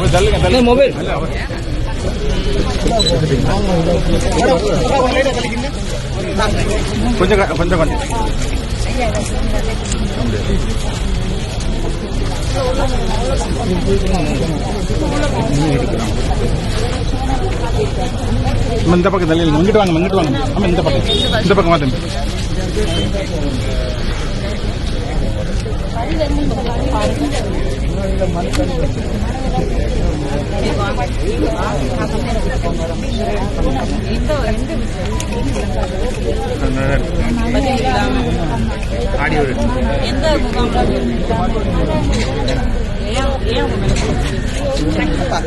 அப்படி தள்ளுங்க தள்ளு மொபைல் கொஞ்சம் க- கொஞ்சம் கொஞ்சம் அம்மா, இந்த பக்கம் தள்ளி இங்கிட்டு வாங்க இங்கிட்டு வாங்க ஆமா இந்த பக்கம் இந்த பக்கம் மாத்தம் ஆடியோ எந்த முகாம்ல ஏன் ஏன் உங்க மேல போச்சு?